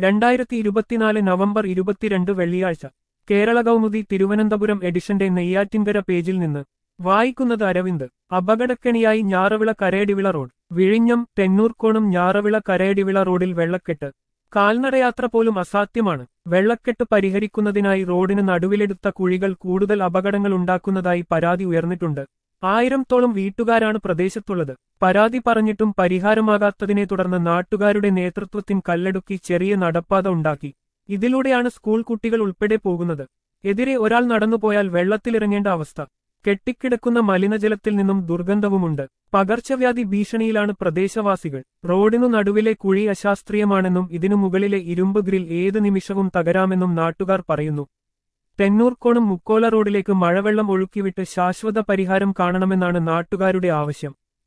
രണ്ടായിരത്തി ഇരുപത്തിനാല് നവംബർ ഇരുപത്തിരണ്ട് വെള്ളിയാഴ്ച കേരള കൗമുദി തിരുവനന്തപുരം എഡിഷന്റെ നെയ്യാറ്റിൻകര പേജിൽ നിന്ന് വായിക്കുന്നത് അരവിന്ദ് അപകടക്കെണിയായി ഞാറവിള കരയടിവിള റോഡ് വിഴിഞ്ഞം തെന്നൂർക്കോണം ഞാറവിള കരയടിവിള റോഡിൽ വെള്ളക്കെട്ട് കാൽനടയാത്ര പോലും അസാധ്യമാണ് വെള്ളക്കെട്ട് പരിഹരിക്കുന്നതിനായി റോഡിന് നടുവിലെടുത്ത കുഴികൾ കൂടുതൽ അപകടങ്ങൾ ഉണ്ടാക്കുന്നതായി പരാതി ഉയർന്നിട്ടുണ്ട് ആയിരത്തോളം വീട്ടുകാരാണ് പ്രദേശത്തുള്ളത് പരാതി പറഞ്ഞിട്ടും പരിഹാരമാകാത്തതിനെ തുടർന്ന് നാട്ടുകാരുടെ നേതൃത്വത്തിൽ കല്ലെടുക്കി ചെറിയ നടപ്പാത ഉണ്ടാക്കി ഇതിലൂടെയാണ് സ്കൂൾ കുട്ടികൾ ഉൾപ്പെടെ പോകുന്നത് എതിരെ ഒരാൾ നടന്നുപോയാൽ വെള്ളത്തിലിറങ്ങേണ്ട അവസ്ഥ കെട്ടിക്കിടക്കുന്ന മലിനജലത്തിൽ നിന്നും ദുർഗന്ധവുമുണ്ട് പകർച്ചവ്യാധി ഭീഷണിയിലാണ് പ്രദേശവാസികൾ റോഡിനു നടുവിലെ കുഴി അശാസ്ത്രീയമാണെന്നും ഇതിനു മുകളിലെ ഇരുമ്പ് ഗ്രിൽ ഏത് നിമിഷവും തകരാമെന്നും നാട്ടുകാർ പറയുന്നു തെന്നൂർക്കോണം മുക്കോല റോഡിലേക്ക് മഴവെള്ളം ഒഴുക്കിവിട്ട് ശാശ്വത പരിഹാരം കാണണമെന്നാണ് നാട്ടുകാരുടെ ആവശ്യം